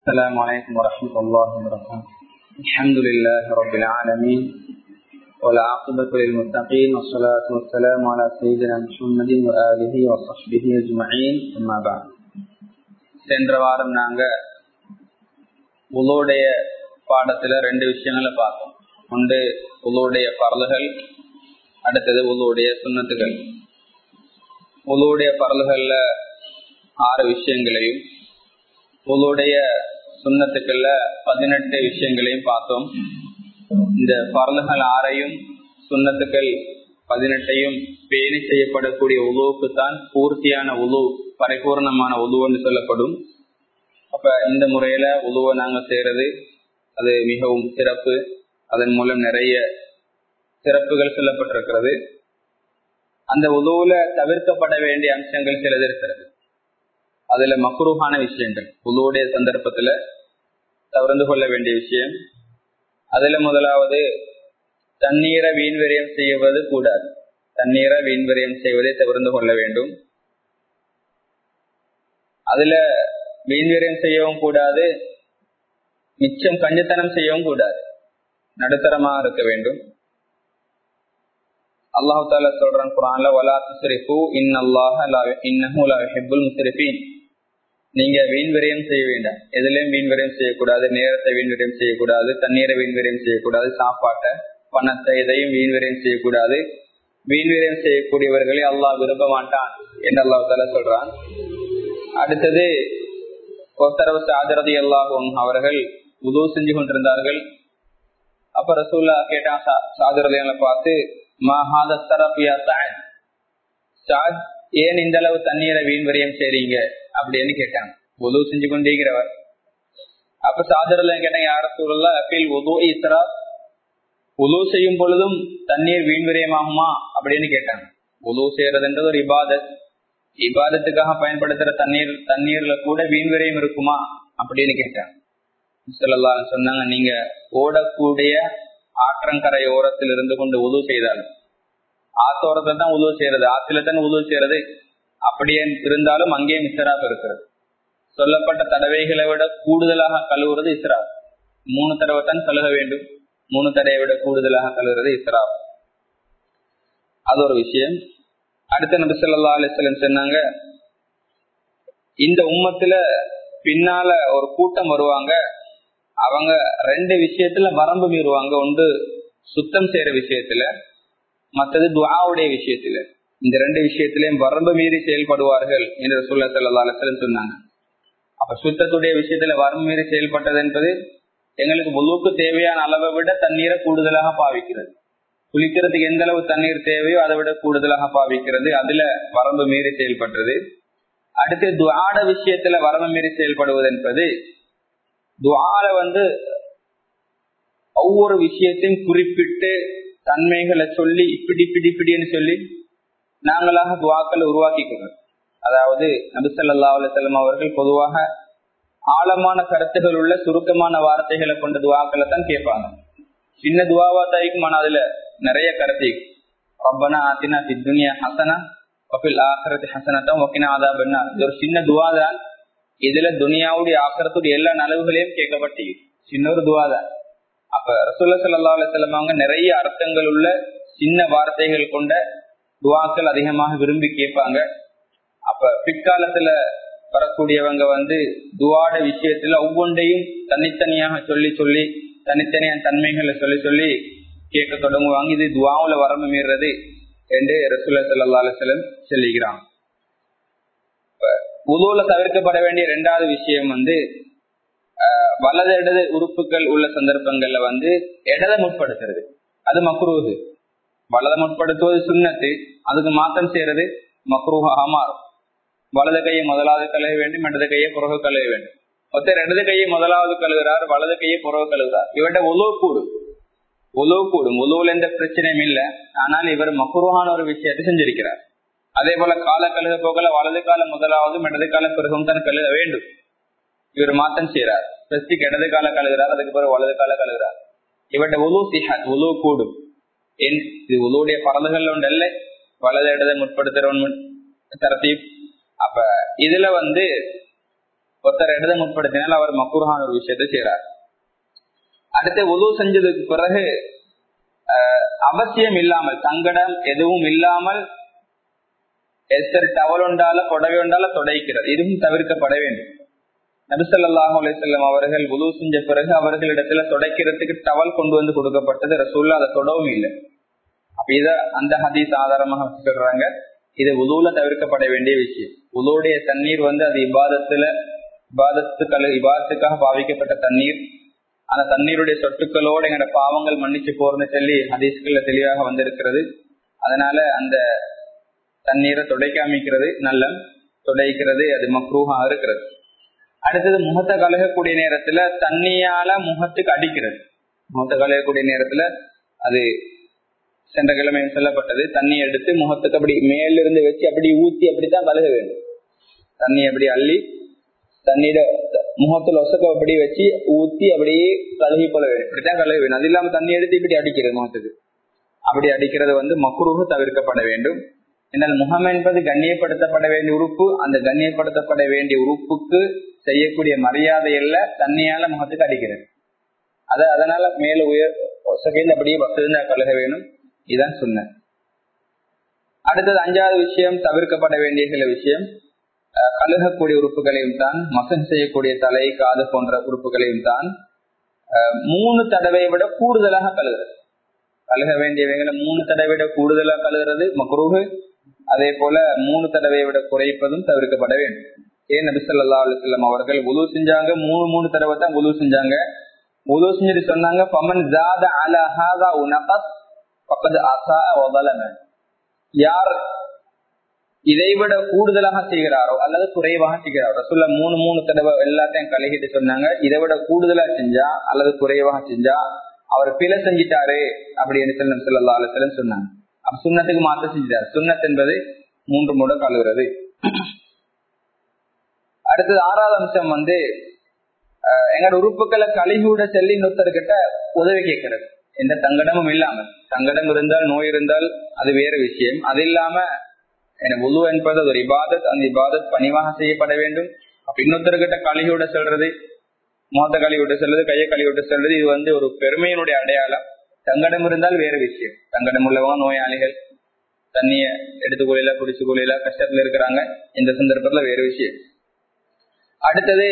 السلام عليكم ورحمة الله وبركاته الحمد لله رب العالمين والعاقبة للمتقين والصلاة والسلام على سيدنا محمد وآله وصحبه أجمعين أما بعد சென்ற வாரம் நாங்க உலோடைய பாடத்துல ரெண்டு விஷயங்களை பார்த்தோம் ஒன்று உலோடைய பரலுகள் அடுத்தது உலோடைய சுண்ணத்துகள் உலோடைய பரலுகள்ல ஆறு விஷயங்களையும் உலோடைய சுண்ணத்துக்கள்ல பதினெட்டு விஷயங்களையும் பார்த்தோம் இந்த பரலுகள் ஆறையும் சுண்ணத்துக்கள் பதினெட்டையும் பேணி செய்யப்படக்கூடிய உழுவுக்கு தான் பூர்த்தியான உழு பரிபூர்ணமான உழுவுன்னு சொல்லப்படும் அப்ப இந்த முறையில உழுவை நாங்க செய்யறது அது மிகவும் சிறப்பு அதன் மூலம் நிறைய சிறப்புகள் சொல்லப்பட்டிருக்கிறது அந்த உதவுல தவிர்க்கப்பட வேண்டிய அம்சங்கள் சிலது இருக்கிறது அதுல மக்குருகான விஷயங்கள் உதவுடைய சந்தர்ப்பத்துல தவிர்த்து கொள்ள வேண்டிய விஷயம் அதுல முதலாவது தண்ணீரை வீண்வரியம் செய்வது கூடாது தண்ணீரை வீண்வரியம் செய்வதை தவிர்த்து கொள்ள வேண்டும் அதுல வீண்வரியம் செய்யவும் கூடாது மிச்சம் கஞ்சத்தனம் செய்யவும் கூடாது நடுத்தரமா இருக்க வேண்டும் அல்லாஹு தாலா சொல்றான் குரான்ல வலா துஸ்ரிஃபு இன் அல்லாஹ இன்னஹு லா யுஹிப்புல் முஸ்ரிஃபீன் நீங்க வீண் விரயம் செய்ய வேண்டாம் எதுலயும் வீண் விரயம் செய்யக்கூடாது நேரத்தை வீண் விரயம் செய்யக்கூடாது தண்ணீரை வீண் விரயம் செய்யக்கூடாது சாப்பாட்டை பணத்தை எதையும் வீண் விரயம் செய்யக்கூடாது வீண் விரயம் செய்யக்கூடியவர்களை அல்லாஹ் விரும்ப மாட்டான் என்று அல்லாஹு தாலா சொல்றான் அடுத்தது ஒத்தரவு சாதரதி அல்லாஹும் அவர்கள் உதவு செஞ்சு கொண்டிருந்தார்கள் அப்ப ரசூல்லா கேட்டான் சாதரதிகளை பார்த்து மகாத தரப்பியா சாத் ஏன் இந்த அளவு தண்ணீரை வீண் விரயம் செய்றீங்க அப்படின்னு கேட்டாங்க உதவு செஞ்சு கொண்டிருக்கிறவர் அப்ப சாதரில் கேட்டாங்க யார சூழல்ல அப்பீல் உதவு இஸ்ரா உதவு செய்யும் பொழுதும் தண்ணீர் வீண் விரயமாகுமா அப்படின்னு கேட்டாங்க உதவு செய்யறதுன்றது ஒரு இபாதத் இபாதத்துக்காக பயன்படுத்துற தண்ணீர் தண்ணீர்ல கூட வீண் விரயம் இருக்குமா அப்படின்னு கேட்டாங்க சொல்லலாம் சொன்னாங்க நீங்க ஓடக்கூடிய ஆற்றங்கரை ஓரத்தில் இருந்து கொண்டு உதவு செய்தாலும் ஆத்தோரத்தை தான் உதவு செய்யறது ஆத்துல தான் உதவு செய்யறது அப்படியே இருந்தாலும் அங்கேயும் இஸ்ராப் இருக்கிறது சொல்லப்பட்ட தடவைகளை விட கூடுதலாக கழுவுறது இஸ்ராப் மூணு தடவை தான் கழுக வேண்டும் மூணு தடவை விட கூடுதலாக கழுவுறது இஸ்ராப் அது ஒரு விஷயம் அடுத்த நபி சொல்லா அலிஸ்லம் சொன்னாங்க இந்த உம்மத்துல பின்னால ஒரு கூட்டம் வருவாங்க அவங்க ரெண்டு விஷயத்துல வரம்பு மீறுவாங்க ஒன்று சுத்தம் செய்யற விஷயத்துல மற்றது துவாவுடைய விஷயத்துல இந்த ரெண்டு விஷயத்திலையும் வரம்பு மீறி செயல்படுவார்கள் என்று சொல்ல செல்லதாலும் சொன்னாங்க அப்ப சுத்தத்துடைய விஷயத்துல வரம்பு மீறி செயல்பட்டது என்பது எங்களுக்கு முழுக்கு தேவையான அளவை விட தண்ணீரை கூடுதலாக பாவிக்கிறது குளிக்கிறதுக்கு எந்த அளவு தண்ணீர் தேவையோ அதை விட கூடுதலாக பாவிக்கிறது அதுல வரம்பு மீறி செயல்பட்டது அடுத்து துவாட விஷயத்துல வரம்பு மீறி செயல்படுவது என்பது துவால வந்து ஒவ்வொரு விஷயத்தையும் குறிப்பிட்டு தன்மைகளை சொல்லி இப்படி இப்படி இப்படின்னு சொல்லி நாங்களாக துவாக்களை உருவாக்கிக்கிறோம் அதாவது நபிசல்லா அலுவலம் அவர்கள் பொதுவாக ஆழமான கருத்துகள் உள்ள சுருக்கமான வார்த்தைகளை கொண்ட துவாக்களை தான் கேட்பாங்க சின்ன துவாவா தாய்க்கும் ஆனா அதுல நிறைய கருத்து ரப்பனா ஆத்தினா சித்துனியா ஹசனா வபில் ஆக்கரத்து ஹசனத்தான் ஒக்கினா ஆதா பெண்ணா இது ஒரு சின்ன துவா தான் இதுல துனியாவுடைய ஆக்கரத்துடைய எல்லா நலவுகளையும் கேட்கப்பட்டு சின்ன ஒரு துவா தான் அப்ப ரசூல்ல சல்லா அலுவலம் அவங்க நிறைய அர்த்தங்கள் உள்ள சின்ன வார்த்தைகள் கொண்ட துவாக்கள் அதிகமாக விரும்பி கேட்பாங்க அப்ப பிற்காலத்துல வரக்கூடியவங்க வந்து துவாட விஷயத்துல ஒவ்வொன்றையும் தனித்தனியாக சொல்லி சொல்லி தனித்தனியான தன்மைகளை சொல்லி சொல்லி கேட்க தொடங்குவாங்க இது துவாவுல வரம்பு மீறது என்று ரசூல்லா சல்லா அலுவலம் சொல்லிக்கிறாங்க உதவுல தவிர்க்கப்பட வேண்டிய இரண்டாவது விஷயம் வந்து வலது இடது உறுப்புகள் உள்ள சந்தர்ப்பங்கள்ல வந்து இடத முற்படுத்துறது அது மக்ரூது வலதை முற்படுத்துவது சுண்ணத்து அதுக்கு மாற்றம் செய்யறது மக்ரூஹாக மாறும் வலது கையை முதலாவது கழுவ வேண்டும் இடது கையை புறகு கழுவ வேண்டும் ஒருத்தர் இடது கையை முதலாவது கழுவுறார் வலது கையை புறகு கழுவுறார் இவர்கிட்ட உழவு கூடும் உழவு கூடும் உழவுல எந்த பிரச்சனையும் இல்லை ஆனால் இவர் மக்ரூஹான ஒரு விஷயத்தை செஞ்சிருக்கிறார் அதே போல கால கழுக போகல வலது காலம் முதலாவதும் இடது காலம் பிறகும் தான் கழுக வேண்டும் இவர் மாற்றம் செய்யறார் பெஸ்டிக் இடது கால கழுகிறார் அதுக்கு பிறகு வலது கால கழுகிறார் இவருடைய உழு சிஹத் உழு கூடும் இது உழுவுடைய பரதுகள் ஒன்றல்ல வலது இடதை முற்படுத்துறவன் தரத்தீப் அப்ப இதுல வந்து ஒருத்தர் இடத முற்படுத்தினால் அவர் மக்குருகான ஒரு விஷயத்தை செய்யறார் அடுத்து உதவு செஞ்சதுக்கு பிறகு அவசியம் இல்லாமல் சங்கடம் எதுவும் இல்லாமல் எத்தர் டவல் உண்டால புடவை உண்டால தொடைக்கிறது இதுவும் தவிர்க்கப்பட வேண்டும் நபிசல்லாஹு அலிசல்லம் அவர்கள் உதவு செஞ்ச பிறகு அவர்களிடத்துல தொடைக்கிறதுக்கு டவல் கொண்டு வந்து கொடுக்கப்பட்டது ரசூல்லா அதை தொடவும் இல்லை அப்ப இத அந்த ஹதீஸ் ஆதாரமாக சொல்றாங்க இது உதவுல தவிர்க்கப்பட வேண்டிய விஷயம் உதவுடைய தண்ணீர் வந்து அது இபாதத்துல இபாதத்துக்கள் இபாதத்துக்காக பாவிக்கப்பட்ட தண்ணீர் அந்த தண்ணீருடைய சொட்டுக்களோடு எங்களோட பாவங்கள் மன்னிச்சு போறன்னு சொல்லி ஹதீஸ்கள்ல தெளிவாக வந்திருக்கிறது அதனால அந்த தண்ணீரை துடைக்காமிக்கிறது நல்ல துடைக்கிறது அது மக்ரூஹாக இருக்கிறது அடுத்தது முகத்தை கலகக்கூடிய நேரத்துல தண்ணியால முகத்துக்கு அடிக்கிறது முகத்தை கலகக்கூடிய நேரத்துல அது சென்ற கிழமையும் சொல்லப்பட்டது தண்ணி எடுத்து முகத்துக்கு அப்படி மேலிருந்து வச்சு அப்படி ஊத்தி அப்படித்தான் கழுக வேண்டும் தண்ணி அப்படி அள்ளி தண்ணீர முகத்துல ஒசக்க அப்படி வச்சு ஊத்தி அப்படியே கழுகி கொள்ள வேண்டும் இப்படித்தான் கழுக வேண்டும் அது இல்லாம தண்ணி எடுத்து இப்படி அடிக்கிறது முகத்துக்கு அப்படி அடிக்கிறது வந்து மக்குருகு தவிர்க்கப்பட வேண்டும் என்றால் முகம் என்பது கண்ணியப்படுத்தப்பட வேண்டிய உறுப்பு அந்த கண்ணியப்படுத்தப்பட வேண்டிய உறுப்புக்கு செய்யக்கூடிய மரியாதை இல்ல தண்ணியால முகத்துக்கு அடிக்கிறது அது அதனால மேல உயர் ஒசகையில் அப்படியே வசதிந்தா கழுக வேணும் இதான் சொன்ன அடுத்தது அஞ்சாவது விஷயம் தவிர்க்கப்பட வேண்டிய சில விஷயம் கழுகக்கூடிய உறுப்புகளையும் தான் மசன் செய்யக்கூடிய தலை காது போன்ற உறுப்புகளையும் தான் மூணு தடவை விட கூடுதலாக கழுகுறது கழுக வேண்டியவைகளை மூணு தடவை விட கூடுதலாக கழுகுறது மக்ரூஹு அதே போல மூணு தடவை விட குறைப்பதும் தவிர்க்கப்பட வேண்டும் ஏன் நபிசல்லா அலுவலம் அவர்கள் உதவு செஞ்சாங்க மூணு மூணு தடவை தான் உதவு செஞ்சாங்க உதவு செஞ்சுட்டு சொன்னாங்க பமன் ஜாத அலஹாதா உனபஸ் பக்கத்து அசா ஒதலம யார் இதைவிட கூடுதலாக செய்கிறாரோ அல்லது குறைவாக செய்கிறாரோ சொல்ல மூணு மூணு தடவை எல்லாத்தையும் கழுகிட்டு சொன்னாங்க இதை விட கூடுதலா செஞ்சா அல்லது குறைவாக செஞ்சா அவர் பிழை செஞ்சிட்டாரு அப்படின்னு சொல்லி சொல்லா அலுவலம் சொன்னாங்க அப்ப சுண்ணத்துக்கு மாத்த செஞ்சிட்டார் சுண்ணத் என்பது மூன்று முறை கழுவுறது அடுத்தது ஆறாவது அம்சம் வந்து எங்களோட உறுப்புகளை கழுவிவிட சொல்லி இன்னொருத்தர்கிட்ட உதவி கேட்கறது எந்த தங்கடமும் இல்லாம தங்கடம் இருந்தால் நோய் இருந்தால் அது வேற விஷயம் அது இல்லாம எனக்கு உது என்பது ஒரு இபாதத் அந்த இபாதத் பணிவாக செய்யப்பட வேண்டும் அப்ப இன்னொருத்தர்கிட்ட கழுவிவிட சொல்றது மோத்த கழுவிவிட சொல்றது கையை கழுவிவிட சொல்றது இது வந்து ஒரு பெருமையினுடைய அடையாளம் தங்கடம் இருந்தால் வேற விஷயம் தங்கடம் உள்ளவங்க நோயாளிகள் தண்ணிய எடுத்து கொள்ளையில குடிச்சு கொள்ளையில கஷ்டத்துல இருக்கிறாங்க இந்த சந்தர்ப்பத்துல வேற விஷயம் அடுத்தது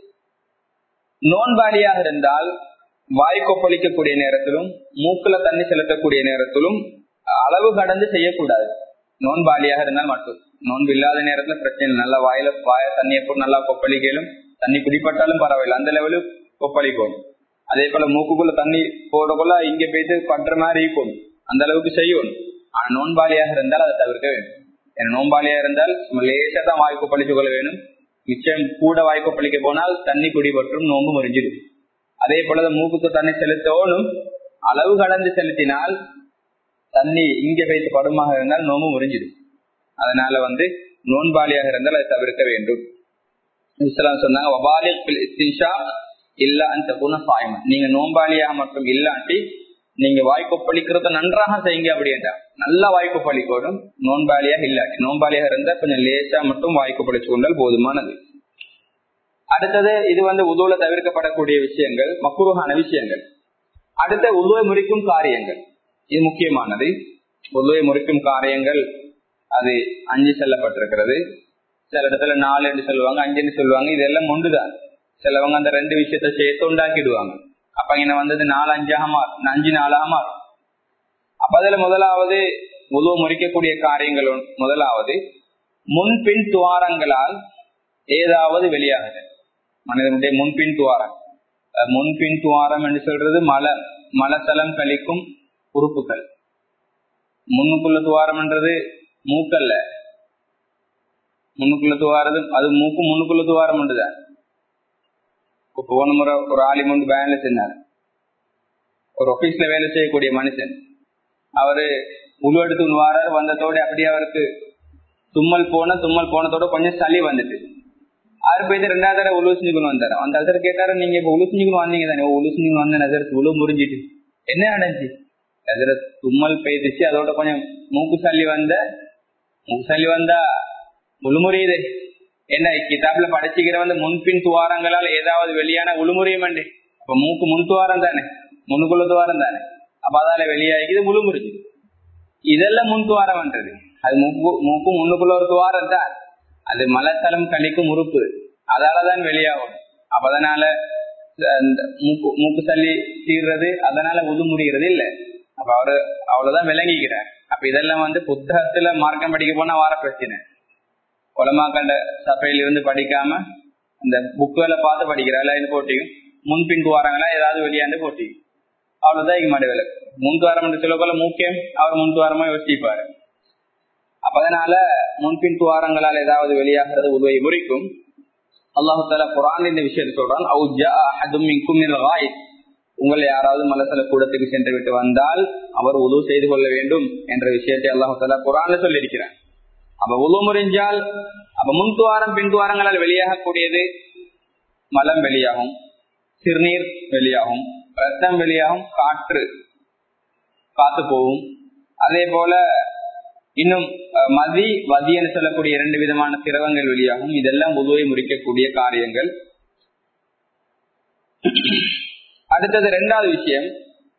நோன்பாளியாக இருந்தால் வாய் கொப்பளிக்கக்கூடிய நேரத்திலும் மூக்குல தண்ணி செலுத்தக்கூடிய நேரத்திலும் அளவு கடந்து செய்யக்கூடாது நோன்பாளியாக இருந்தால் மட்டும் நோன்பு இல்லாத நேரத்துல பிரச்சனை நல்லா வாயில வாய தண்ணியை போட்டு நல்லா கொப்பளிக்கலும் தண்ணி குடிப்பட்டாலும் பரவாயில்ல அந்த லெவலு கொப்பளிக்கும் அதே போல மூக்குக்குள்ள தண்ணி போடக்குள்ள இங்க போயிட்டு பண்ற மாதிரி இருக்கும் அந்த அளவுக்கு செய்யணும் ஆனா நோன்பாளியாக இருந்தால் அதை தவிர்க்க வேண்டும் ஏன்னா நோன்பாளியாக இருந்தால் லேசா தான் வாய் கொப்பளிச்சு கொள்ள வேணும் மிச்சம் கூட வாய்ப்பு பழிக்க போனால் தண்ணி குடிபற்றும் நோம்பு முறிஞ்சிடும் அதே போல மூக்குக்கு தண்ணி செலுத்தோனும் அளவு கடந்து செலுத்தினால் தண்ணி இங்க வைத்து படுமாக இருந்தால் நோம்பு முறிஞ்சிடும் அதனால வந்து நோன்பாளியாக இருந்தால் அதை தவிர்க்க வேண்டும் சொன்னாங்க இல்ல அந்த குணசாயமன் நீங்க நோம்பாளியாக மட்டும் இல்லாட்டி நீங்க வாய்க்கொப்பளிக்கிறத நன்றாக செய்யுங்க அப்படின்ட்டா நல்லா வாய்க்கொப்பளிக்கணும் நோன்பாளியாக இல்லாட்டி நோன்பாளியாக இருந்தா கொஞ்சம் லேசா மட்டும் வாய்க்கொப்பளிச்சு கொண்டால் போதுமானது அடுத்தது இது வந்து உதவுல தவிர்க்கப்படக்கூடிய விஷயங்கள் மக்குருகான விஷயங்கள் அடுத்த உதவை முறிக்கும் காரியங்கள் இது முக்கியமானது உதவை முறிக்கும் காரியங்கள் அது அஞ்சு செல்லப்பட்டிருக்கிறது சில இடத்துல நாலு என்று சொல்லுவாங்க அஞ்சுன்னு சொல்லுவாங்க இதெல்லாம் ஒன்றுதான் சிலவங்க அந்த ரெண்டு விஷயத்த சேர்த்து உண்டாக்கிடுவாங்க அப்ப இங்க வந்தது நாலு அஞ்சாக மாறும் அஞ்சு நாளாக மாறும் அப்ப அதுல முதலாவது உதவு முறிக்கக்கூடிய காரியங்கள் முதலாவது முன்பின் துவாரங்களால் ஏதாவது வெளியாகுது மனிதனுடைய முன்பின் துவாரம் முன்பின் துவாரம் என்று சொல்றது மல மலத்தலம் கழிக்கும் உறுப்புகள் முன்னுக்குள்ள துவாரம் என்றது மூக்கல்ல முன்னுக்குள்ள துவாரது அது மூக்கு முன்னுக்குள்ள துவாரம் என்றுதான் போன முறை ஒரு ஆலிம் வந்து பேன்ல செஞ்சார் ஒரு ஆபீஸ்ல வேலை செய்யக்கூடிய மனுஷன் அவரு உழு எடுத்து வாராரு வந்ததோட அப்படியே அவருக்கு தும்மல் போன தும்மல் போனதோட கொஞ்சம் சளி வந்துட்டு ஆறு போயிட்டு ரெண்டாவது தடவை உழு செஞ்சுக்கணும் வந்தாரு அந்த அதர் கேட்டாரு நீங்க இப்ப உழு செஞ்சுக்கணும் வந்தீங்க தானே உழு செஞ்சுக்கணும் வந்த நகரத்து உழு முறிஞ்சிட்டு என்ன நடந்துச்சு அதுல தும்மல் பெய்துச்சு அதோட கொஞ்சம் மூக்கு சளி வந்த மூக்கு சளி வந்தா முழு முறியுது என்ன கிதாப்ல படிச்சுக்கிற வந்து முன்பின் துவாரங்களால் ஏதாவது வெளியான உளுமுறையும் அண்டு அப்ப மூக்கு முன் துவாரம் தானே முன்னுக்குள்ள துவாரம் தானே அப்ப அதால வெளியாகிது முழுமுறிஞ்சு இதெல்லாம் முன் துவாரம்ன்றது அது மூக்கு மூக்கு முன்னுக்குள்ள ஒரு துவாரம் தான் அது மலத்தளம் கழிக்கும் உறுப்பு அதாலதான் வெளியாகும் அப்ப அதனால அந்த மூக்கு மூக்கு தள்ளி தீர்றது அதனால உது முடிகிறது இல்ல அப்ப அவரு அவ்வளவுதான் விளங்கிக்கிறார் அப்ப இதெல்லாம் வந்து புத்தகத்துல மார்க்கம் படிக்க போனா வார பிரச்சனை உலமாக்கண்ட சபையில இருந்து படிக்காம அந்த புக்குகளை பார்த்து படிக்கிறாள் இது போட்டியும் முன்பின் துவாரங்களா ஏதாவது வெளியாண்டு போட்டியும் அவ்வளவுதான் இங்க மாடு விளக்கு முன் துவாரம் என்று சொல்லக்கொள்ள முக்கியம் அவர் முன் துவாரமா யோசிப்பாரு அப்ப அதனால முன்பின் துவாரங்களால் ஏதாவது வெளியாகிறது உதவி முறிக்கும் அல்லாஹு தாலா குரான் இந்த விஷயத்தை சொல்றான் உங்களை யாராவது மலசல கூடத்துக்கு சென்று விட்டு வந்தால் அவர் உதவு செய்து கொள்ள வேண்டும் என்ற விஷயத்தை அல்லாஹு தாலா குரான்ல சொல்லியிருக்கிறார் அப்ப உதவு முறிஞ்சால் அப்ப முன் துவாரம் பின் துவாரங்களால் வெளியாகக்கூடியது மலம் வெளியாகும் சிறுநீர் வெளியாகும் ரத்தம் வெளியாகும் காற்று காத்து போகும் அதே போல இன்னும் மதி வதி என்று சொல்லக்கூடிய இரண்டு விதமான திரவங்கள் வெளியாகும் இதெல்லாம் உதவை முறிக்கக்கூடிய காரியங்கள் அடுத்தது ரெண்டாவது விஷயம்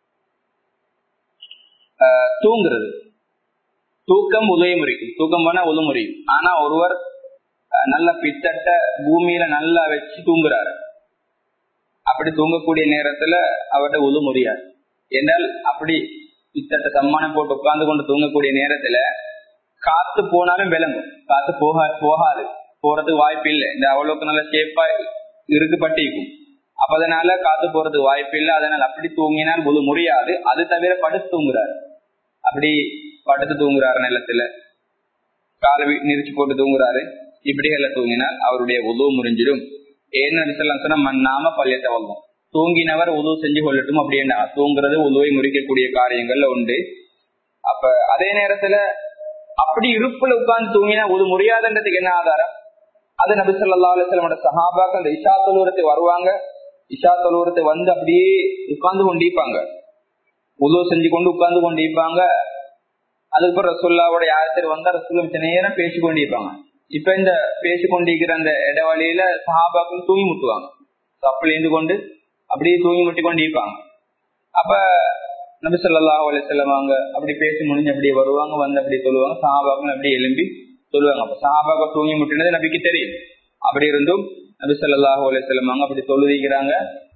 தூங்குறது தூக்கம் உதவி முறிக்கும் தூக்கம் போனா உதவு முறியும் ஆனா ஒருவர் நல்ல பித்தட்ட பூமியில நல்லா வச்சு தூங்குறாரு அப்படி தூங்கக்கூடிய நேரத்துல அவர்கிட்ட உது முடியாது என்றால் அப்படி பித்தட்ட சம்மானம் போட்டு உட்கார்ந்து கொண்டு தூங்கக்கூடிய நேரத்துல காத்து போனாலும் விளங்கும் காத்து போக போகாது போறதுக்கு வாய்ப்பு இல்லை இந்த அவ்வளவுக்கு நல்ல சேஃபா இருக்கு பட்டிக்கும் அப்ப அதனால காத்து போறதுக்கு வாய்ப்பு இல்லை அதனால அப்படி தூங்கினால் முழு முடியாது அது தவிர படுத்து தூங்குறாரு அப்படி படுத்து தூங்குறாரு நிலத்துல கால நிறுத்தி போட்டு தூங்குறாரு இப்படிகளை தூங்கினால் அவருடைய உதவு முறிஞ்சிடும் ஏன்னு சொன்னா மண்ணாம பள்ளியத்தை வந்தோம் தூங்கினவர் உதவு செஞ்சு கொள்ளட்டும் அப்படின்னா தூங்குறது உதவை முறிக்கக்கூடிய காரியங்கள்ல உண்டு அப்ப அதே நேரத்துல அப்படி இருப்புல உட்கார்ந்து தூங்கினா உது முடியாதுன்றதுக்கு என்ன ஆதாரம் அது நபி சொல்லா அலுவலமோட சஹாபாக்கு அந்த இஷா தொழுவரத்தை வருவாங்க இஷா தொழுவரத்தை வந்து அப்படியே உட்கார்ந்து கொண்டிருப்பாங்க உதவு செஞ்சு கொண்டு உட்கார்ந்து கொண்டிருப்பாங்க அதுக்கப்புறம் ரசுல்லாவோட யாரத்தர் வந்தா ரசுல்லா மிச்ச நேரம் பேசி கொண்டிருப்பாங்க இப்ப இந்த பேசி கொண்டிருக்கிற அந்த இடைவெளியில சஹாபாக்கள் தூங்கி முட்டுவாங்க தப்புல இருந்து கொண்டு அப்படியே தூங்கி முட்டி கொண்டு இருப்பாங்க அப்ப நபி சொல்லா அலி செல்லவாங்க அப்படி பேசி முடிஞ்சு அப்படியே வருவாங்க வந்து அப்படியே சொல்லுவாங்க சஹாபாக்கள் அப்படியே எலும்பி சொல்லுவாங்க அப்ப சஹாபாக்கள் தூங்கி முட்டினது நபிக்கு தெரியும் அப்படி இருந்தும் நபி சொல்லாஹு அலி செல்லவாங்க அப்படி தொழுதிக்கிறாங்க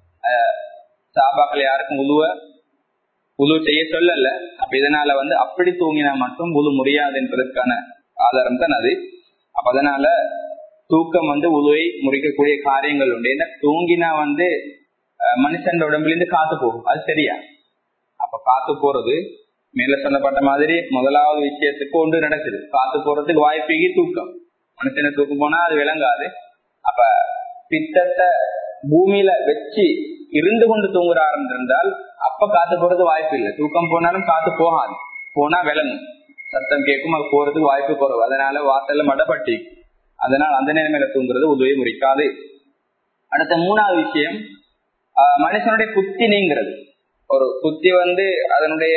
சஹாபாக்கள் யாருக்கும் உழுவ உழு செய்ய சொல்லல அப்ப இதனால வந்து அப்படி தூங்கினா மட்டும் உழு முடியாது என்பதற்கான ஆதாரம் தான் அது அப்ப அதனால தூக்கம் வந்து உழுவை முறிக்கக்கூடிய காரியங்கள் உண்டு ஏன்னா தூங்கினா வந்து மனுஷன் உடம்புல இருந்து காத்து போகும் அது சரியா அப்ப காத்து போறது மேல சொல்லப்பட்ட மாதிரி முதலாவது விஷயத்துக்கு ஒன்று நடக்குது காத்து போறதுக்கு வாய்ப்பு தூக்கம் மனுஷனை தூக்கம் போனா அது விளங்காது அப்ப பித்தத்தை பூமியில வச்சு இருந்து கொண்டு தூங்குறாரு இருந்தால் அப்ப காத்து போறது வாய்ப்பு இல்லை தூக்கம் போனாலும் காத்து போகாது போனா விளங்கும் சத்தம் கேட்கும் அது போறதுக்கு வாய்ப்பு குறைவு அதனால வாசல்ல மடப்பட்டி அதனால அந்த நிலைமையில தூங்குறது உதவி முறிக்காது அடுத்த மூணாவது விஷயம் மனுஷனுடைய புத்தி நீங்கிறது ஒரு புத்தி வந்து அதனுடைய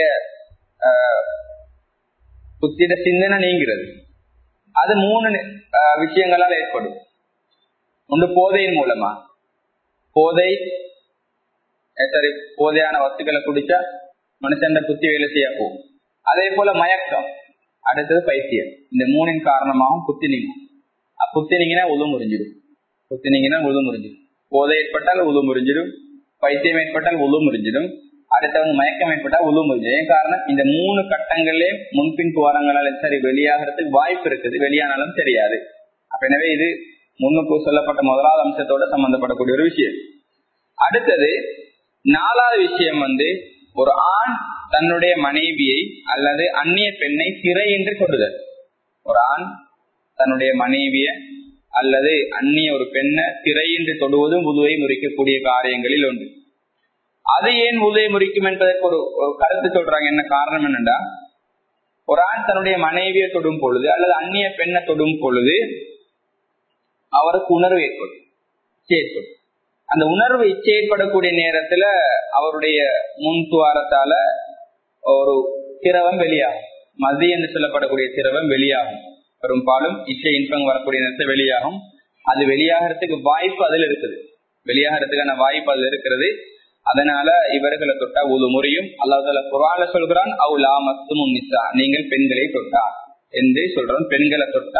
புத்திட சிந்தனை நீங்கிறது அது மூணு விஷயங்களால் ஏற்படும் ஒன்று போதையின் மூலமா போதை சரி போதையான வஸ்துக்களை குடிச்சா மனுஷன் புத்தி வேலை செய்ய போகும் அதே போல மயக்கம் அடுத்தது பைத்தியம் இந்த மூணின் காரணமாகவும் புத்தி நீங்கும் புத்தி நீங்கினா உழு முறிஞ்சிடும் புத்தி நீங்கினா உழு முறிஞ்சிடும் போதை ஏற்பட்டால் உழு முறிஞ்சிடும் பைத்தியம் ஏற்பட்டால் உழு முறிஞ்சிடும் அடுத்தவங்க மயக்கம் ஏற்பட்டால் உழு முறிஞ்சிடும் ஏன் காரணம் இந்த மூணு கட்டங்களே முன்பின் துவாரங்களால சரி வெளியாகிறதுக்கு வாய்ப்பு இருக்குது வெளியானாலும் தெரியாது அப்ப எனவே இது முன்னுக்கு சொல்லப்பட்ட முதலாவது அம்சத்தோட சம்பந்தப்படக்கூடிய ஒரு விஷயம் அடுத்தது நாலாவது விஷயம் வந்து ஒரு ஆண் தன்னுடைய மனைவியை அல்லது அந்நிய பெண்ணை சிறை என்று சொல்லுதல் ஒரு ஆண் தன்னுடைய மனைவிய அல்லது அந்நிய ஒரு பெண்ணை சிறை என்று தொடுவதும் உதுவை முறிக்கக்கூடிய காரியங்களில் ஒன்று அது ஏன் உதவி முறிக்கும் என்பதற்கு ஒரு கருத்து சொல்றாங்க என்ன காரணம் என்னண்டா ஒரு ஆண் தன்னுடைய மனைவியை தொடும் பொழுது அல்லது அந்நிய பெண்ணை தொடும் பொழுது அவருக்கு உணர்வு ஏற்படும் ஏற்படும் அந்த உணர்வு இச்சை ஏற்படக்கூடிய நேரத்துல அவருடைய முன் துவாரத்தால ஒரு திரவம் வெளியாகும் மதி என்று சொல்லப்படக்கூடிய திரவம் வெளியாகும் பெரும்பாலும் இச்சை இன்பம் வரக்கூடிய நேரத்தில் வெளியாகும் அது வெளியாகிறதுக்கு வாய்ப்பு அதுல இருக்குது வெளியாகிறதுக்கான வாய்ப்பு அதுல இருக்கிறது அதனால இவர்களை தொட்டா உது முறியும் அல்லாஹால குரால சொல்கிறான் அவுலா மத்தும் நிசா நீங்கள் பெண்களை தொட்டா என்று சொல்றோம் பெண்களை தொட்டா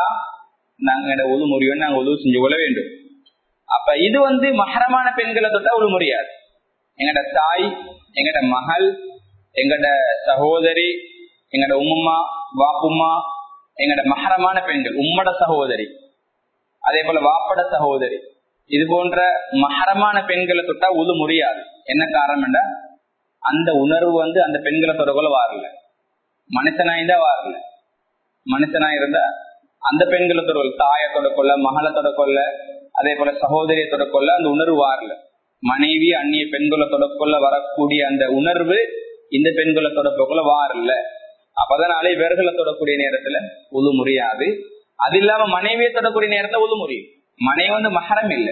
நாங்க உது முறியும் நாங்க உதவு செஞ்சு கொள்ள வேண்டும் அப்ப இது வந்து மகரமான பெண்களை தொட்டா உது முறியாது எங்கட தாய் எங்கட மகள் எங்கட சகோதரி எங்கட உம்மா வாப்புமா எங்கட மகரமான பெண்கள் உம்மட சகோதரி அதே போல வாப்பட சகோதரி இது போன்ற மகரமான பெண்களை தொட்டா உது முடியாது என்ன காரணம் அந்த உணர்வு வந்து அந்த பெண்களை தொடர்புல வாரல மனுஷனாய்ந்தா வாரல மனுஷனாய் இருந்தா அந்த பெண்களை தொடர்பு தாயை தொடக்கொள்ள மகளை தொடக்கொள்ள அதே போல சகோதரியை தொடக்கொள்ள அந்த உணர்வு வாரல மனைவி அந்நிய பெண்களை தொடக்கொள்ள வரக்கூடிய அந்த உணர்வு இந்த பெண்களை தொடக்கொள்ள வாரல அப்பதனால இவர்களை தொடக்கூடிய நேரத்துல உது முடியாது அது இல்லாம மனைவியை தொடக்கூடிய நேரத்துல உது முடியும் மனைவி வந்து மகரம் இல்லை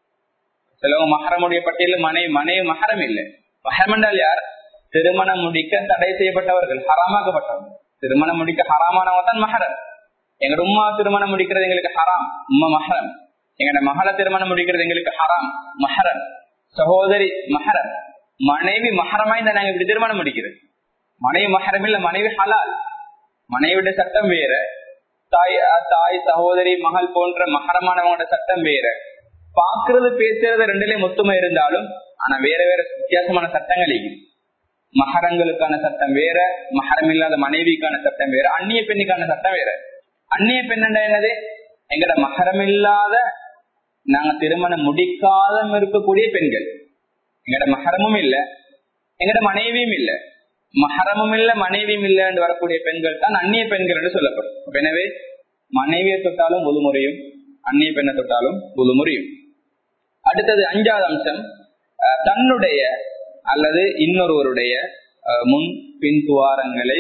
சிலவங்க மகரமுடைய பட்டியலில் மனைவி மனைவி மகரம் இல்லை மகரம் என்றால் யார் திருமணம் முடிக்க தடை செய்யப்பட்டவர்கள் ஹராமாக்கப்பட்டவர்கள் திருமணம் முடிக்க ஹராமானவங்க தான் மகரம் எங்கட உமா திருமணம் முடிக்கிறது எங்களுக்கு ஹராம் உம்மா மஹரம் எங்கட மகள திருமணம் முடிக்கிறது எங்களுக்கு ஹராம் மஹரம் சகோதரி மஹரம் மனைவி மஹரமாய் நாங்க இப்படி திருமணம் முடிக்கிறது மனைவி மஹரம் இல்ல மனைவி ஹலால் மனைவியுடைய சட்டம் வேற தாய் தாய் சகோதரி மகள் போன்ற மகரமானவங்களோட சட்டம் வேற பாக்குறது பேசுறது ரெண்டுலயும் மொத்தமா இருந்தாலும் ஆனா வேற வேற வித்தியாசமான சட்டங்கள் இருக்குது மகரங்களுக்கான சட்டம் வேற மகரம் இல்லாத மனைவிக்கான சட்டம் வேற அந்நிய பெண்ணுக்கான சட்டம் வேற அந்நிய பெண் என்னது எங்கட மகரம் இல்லாத நாங்க திருமணம் முடிக்காத இருக்கக்கூடிய பெண்கள் எங்கட மகரமும் இல்ல எங்கட மனைவியும் இல்ல மகரமும் இல்ல மனைவியும் இல்ல என்று வரக்கூடிய பெண்கள் தான் அந்நிய பெண்கள் என்று சொல்லப்படும் எனவே மனைவியை தொட்டாலும் முழுமுறையும் அந்நிய பெண்ணை தொட்டாலும் முழுமுறையும் அடுத்தது அஞ்சாவது அம்சம் தன்னுடைய அல்லது இன்னொருவருடைய முன் பின் துவாரங்களை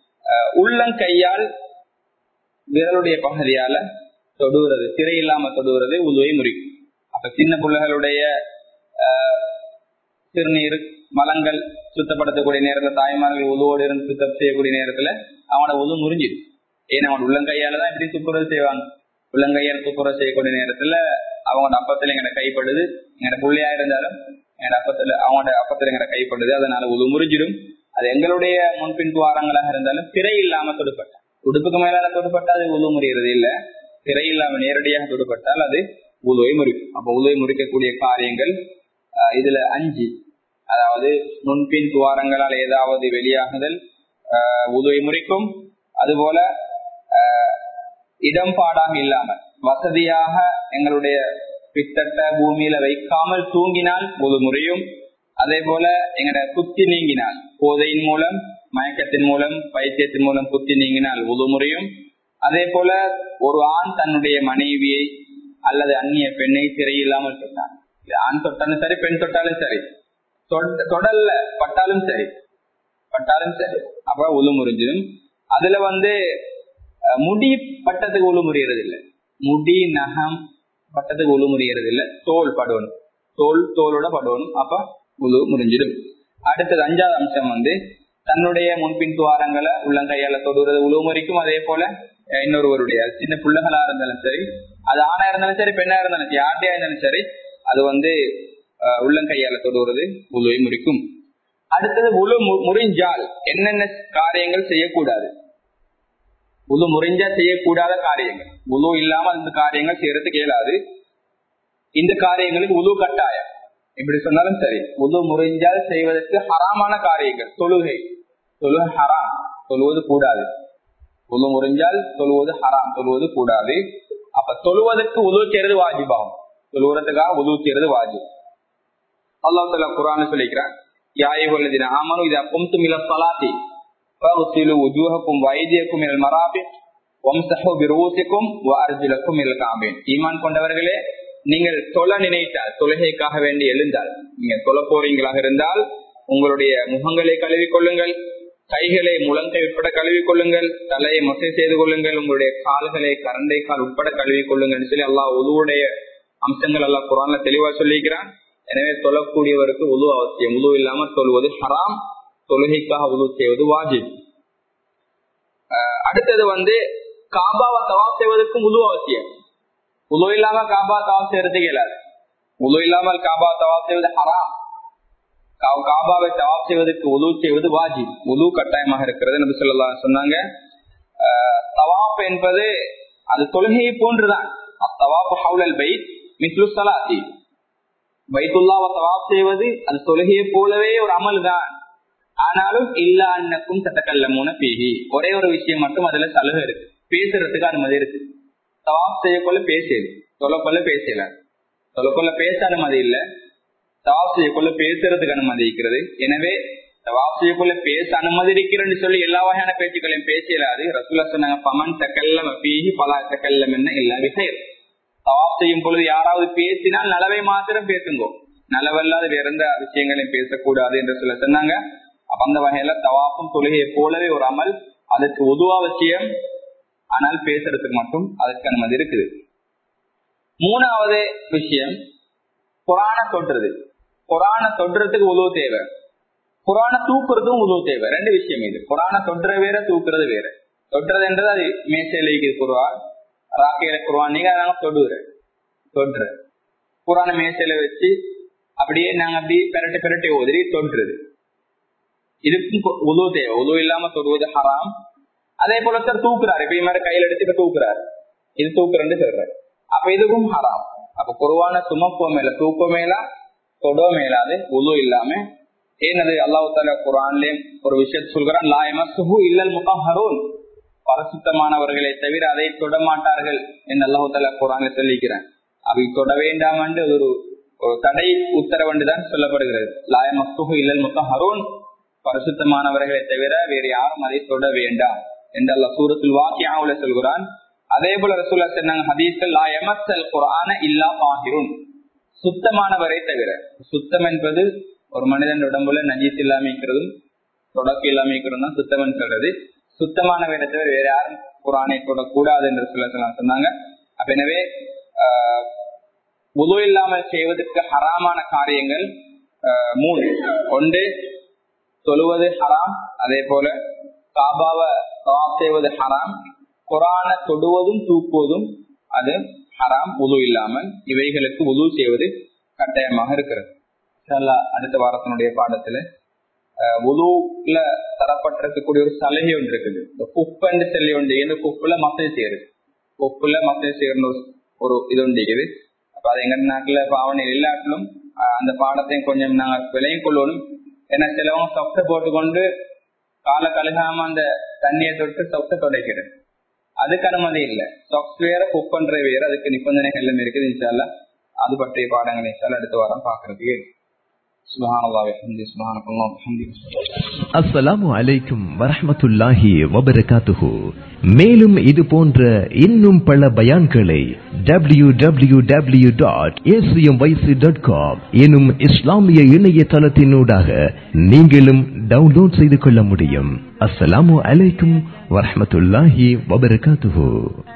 உள்ளங்கையால் விரலுடைய பகுதியால தொடுகிறது திரை இல்லாம தொடுகிறது உதுவை முறிக்கும் அப்ப சின்ன பிள்ளைகளுடைய சிறுநீர் மலங்கள் சுத்தப்படுத்தக்கூடிய நேரத்துல தாய்மார்கள் உதுவோடு இருந்து சுத்தம் செய்யக்கூடிய நேரத்துல அவனோட உது முறிஞ்சிடும் ஏன்னா அவன் உள்ளங்கையால தான் இப்படி துப்புரவு செய்வாங்க உள்ளங்கையால் துப்புரவு செய்யக்கூடிய நேரத்துல அவங்களோட அப்பத்துல எங்கட கைப்படுது எங்கட புள்ளையா இருந்தாலும் எங்கட அப்பத்துல அவங்களோட அப்பத்துல எங்கட கைப்படுது அதனால உது முறிஞ்சிடும் அது எங்களுடைய முன்பின் துவாரங்களாக இருந்தாலும் திரை இல்லாம தொடுப்பட்ட உடுப்புக்கு மேலால தொடுப்பட்டா அது உழு முறிகிறது இல்ல திரை இல்லாம நேரடியாக தொடுப்பட்டால் அது உழுவை முறிக்கும் அப்ப உழுவை முறிக்கக்கூடிய காரியங்கள் இதுல அஞ்சு அதாவது முன்பின் துவாரங்களால் ஏதாவது வெளியாகுதல் உதவி முறிக்கும் அதுபோல இடம்பாடாக இல்லாமல் வசதியாக எங்களுடைய பித்தட்ட பூமியில வைக்காமல் தூங்கினால் முழு முறையும் அதே போல எங்கட குத்தி நீங்கினால் போதையின் மூலம் மயக்கத்தின் மூலம் பைத்தியத்தின் மூலம் குத்தி நீங்கினால் உது முறையும் அதே போல ஒரு ஆண் தன்னுடைய மனைவியை அல்லது அந்நிய பெண்ணை சிறையில்லாமல் தொட்டான் ஆண் தொட்டாலும் சரி பெண் தொட்டாலும் சரி தொடல்ல பட்டாலும் சரி பட்டாலும் சரி அப்ப உழு முறிஞ்சிடும் அதுல வந்து முடி பட்டத்துக்கு உழு முறியறது இல்லை முடி நகம் பட்டத்துக்கு உழு முறியறது இல்லை தோல் படணும் தோல் தோலோட படணும் அப்ப உழு முறிஞ்சிடும் அடுத்தது அஞ்சாவது அம்சம் வந்து தன்னுடைய முன்பின் துவாரங்களை உள்ளங்கையால தொடுறது உழவு முறிக்கும் அதே போல இன்னொருவருடைய சின்ன பிள்ளைகளா இருந்தாலும் சரி அது ஆணா இருந்தாலும் சரி பெண்ணா இருந்தாலும் சரி யார்டையா இருந்தாலும் சரி அது வந்து உள்ளங்கையால தொடுவது உழுவை முறிக்கும் அடுத்தது உழு முறிஞ்சால் என்னென்ன காரியங்கள் செய்யக்கூடாது உழு முறிஞ்சா செய்யக்கூடாத காரியங்கள் உழு இல்லாம அந்த காரியங்கள் செய்யறதுக்கு இயலாது இந்த காரியங்களுக்கு உழு கட்டாயம் இப்படி சொன்னாலும் சரி உழு முறிஞ்சால் செய்வதற்கு ஹராமான காரியங்கள் தொழுகை தொழுகை ஹராம் தொழுவது கூடாது உழு முறிஞ்சால் தொழுவது ஹராம் தொழுவது கூடாது அப்ப தொழுவதற்கு உதவு செய்யறது வாஜிபாகும் தொழுவுறதுக்காக உதவு செய்யறது வாஜிப் அல்லாஹ் தலா குரான் சொல்லிக்கிறான் யாயுள்ளதின ஆமனு இதா கும்தும் இல சலாத்தி فاغسلوا وجوهكم وايديكم الى المرافق وامسحوا برؤوسكم وارجلكم الى الكعبين ஈமான் கொண்டவர்களே நீங்கள் தொழ நினைத்தால் தொழுகைக்காக வேண்டி எழுந்தால் நீங்க தொழ போறீங்களாக இருந்தால் உங்களுடைய முகங்களை கழுவி கொள்ளுங்கள் கைகளை முழங்கை உட்பட கழுவி கொள்ளுங்கள் தலையை மசை செய்து கொள்ளுங்கள் உங்களுடைய கால்களை கரண்டை கால் உட்பட கழுவி கொள்ளுங்கள் சொல்லி அல்லாஹ் உதுவுடைய அம்சங்கள் எல்லாம் குரான்ல தெளிவா சொல்லிக்கிறான் எனவே தொழக்கூடியவருக்கு உது அவசியம் உது இல்லாம தொழுவது ஹராம் தொழுகைக்காக உது செய்வது வாஜிப் அடுத்தது வந்து காபாவை தவா செய்வதற்கும் உது அவசியம் உதவு இல்லாம காபா தவாப் செய்யறதுக்கு இயலாது உதவு இல்லாமல் காபா தவாப் செய்வது ஹராம் காபாவை தவாப் செய்வதற்கு உதவு செய்வது வாஜி உது கட்டாயமாக இருக்கிறது நபி சொல்லலாம் சொன்னாங்க தவாப் என்பது அது தொழுகையை போன்றுதான் அத்தவாப் ஹவுலல் பைத் மிஸ்லு சலாத்தி பைத்துல்லாவை தவாப் செய்வது அது தொழுகையை போலவே ஒரு அமல் தான் ஆனாலும் இல்லா அன்னக்கும் தட்டக்கல்லமூன பேகி ஒரே ஒரு விஷயம் மட்டும் அதுல சலுகை இருக்கு பேசுறதுக்கு அனுமதி இருக்கு தவாப் செய்யக்கொள்ள பேசியது தொலைக்கொள்ள பேசல தொலைக்கொள்ள பேச அனுமதி இல்ல தவாப் செய்யக்கொள்ள பேசுறதுக்கு அனுமதி இருக்கிறது எனவே தவாப் செய்யக்கொள்ள பேச அனுமதி இருக்கிறேன்னு சொல்லி எல்லா வகையான பேச்சுக்களையும் பேசலாது ரசூலா சொன்னாங்க பமன் தக்கல்லம் பீகி பல தக்கல்லம் என்ன எல்லா விஷயம் தவாப் செய்யும் பொழுது யாராவது பேசினால் நலவை மாத்திரம் பேசுங்கோ நலவல்லாத வேற எந்த விஷயங்களையும் பேசக்கூடாது என்று சொல்ல சொன்னாங்க அப்ப அந்த வகையில தவாப்பும் தொழுகையை போலவே ஒரு அமல் அதுக்கு உதுவா விஷயம் ஆனால் பேசுறதுக்கு மட்டும் அதுக்கு அனுமதி இருக்குது மூணாவது விஷயம் குரான தொட்டுறது குரான தொடுறதுக்கு உதவு தேவை குரான தூக்குறதும் உதவு தேவை ரெண்டு விஷயம் இது குரான தொடுற வேற தூக்குறது வேற தொட்டுறதுன்றது அது மேசையில இருக்குது குருவான் ராக்கையில குருவான் நீங்க அதனால தொடுற தொடுற குரான மேசையில வச்சு அப்படியே நாங்க அப்படி பெரட்டி பெரட்டி ஓதிரி தொடுறது இதுக்கும் உதவு தேவை உதவு இல்லாம தொடுவது ஹராம் அதே போல சார் தூக்குறாரு இப்ப மாதிரி கையில எடுத்து தூக்குறாரு இது தூக்குறேன்னு சொல்றாரு அப்ப இதுக்கும் ஹராம் அப்ப குருவான சுமப்போ மேல தூக்க மேலா தொடோ மேலாது உது இல்லாம ஏனது அல்லாஹு தாலா குரான்லயே ஒரு விஷயத்த சொல்கிறான் லாயமசுஹு இல்லல் முகஹரூன் பரிசுத்தமானவர்களை தவிர அதை தொட மாட்டார்கள் என்று அல்லாஹு தாலா குரான்ல சொல்லிக்கிறான் அவை தொட வேண்டாம் என்று ஒரு ஒரு தடை உத்தரவென்று தான் சொல்லப்படுகிறது லாயமசுஹு இல்லல் முகஹரூன் பரிசுத்தமானவர்களை தவிர வேறு யாரும் அதை தொட வேண்டாம் என்று அல்ல சூரத்தில் வாக்கியாவுல சொல்கிறான் அதே போல ரசூல்லா சொன்னாங்க ஹதீஸ்கள் லா எமசல் குரான இல்லா பாகிரும் சுத்தமானவரை தவிர சுத்தம் என்பது ஒரு மனிதன் உடம்புல நஜீஸ் இல்லாம இருக்கிறதும் தொடக்கம் இல்லாம இருக்கிறதும் தான் சுத்தம் சொல்றது சுத்தமானவரை தவிர வேற யாரும் குரானை தொடக்கூடாது என்று சொல்ல சொன்னாங்க அப்ப எனவே உதவு இல்லாமல் செய்வதற்கு ஹராமான காரியங்கள் மூணு ஒன்று தொழுவது ஹராம் அதே போல காபாவை தவாப் செய்வது ஹராம் குரான தொடுவதும் தூக்குவதும் அது ஹராம் உது இல்லாமல் இவைகளுக்கு உது செய்வது கட்டாயமாக இருக்கிறது அடுத்த வாரத்தினுடைய பாடத்துல உதுல தரப்பட்டிருக்கக்கூடிய ஒரு சலுகை ஒன்று இருக்குது இந்த குப்பன்னு சொல்லி ஒன்று இந்த குப்புல மசை சேரு குப்புல மசை சேர்ந்து ஒரு இது ஒன்று இருக்குது அப்ப அது எங்க நாட்டுல பாவனை இல்லாட்டிலும் அந்த பாடத்தையும் கொஞ்சம் நாங்க விலையும் கொள்ளணும் ஏன்னா சிலவங்க சொத்தை போட்டுக்கொண்டு காலை கழுகாம அந்த தண்ணியை தொட்டு சொத்தை தொடைக்கிறது அதுக்கு அனுமதி இல்லை சாஃப்ட்வேரை புக் பண்ற வேற அதுக்கு நிபந்தனைகள் எல்லாம் இருக்குது இன்ஷால்லா அது பற்றிய பாடங்களை இன்ஷால்லா அடுத்த வாரம் பாக்குறதுக்கு அஸ்ஸலாமு அலைக்கும் வரஹமத்துல்லாஹி வபரகாத்துஹு மேலும் இது போன்ற இன்னும் பல பயான்களை W W W dot ACM YC dot com எனும் இஸ்லாமிய இணையதளத்தினூடாக நீங்களும் டவுன்லோட் செய்து கொள்ள முடியும் அஸ்ஸலாமு அலைக்கும் வரஹமத்துல்லாஹி வபரகாத்துஹு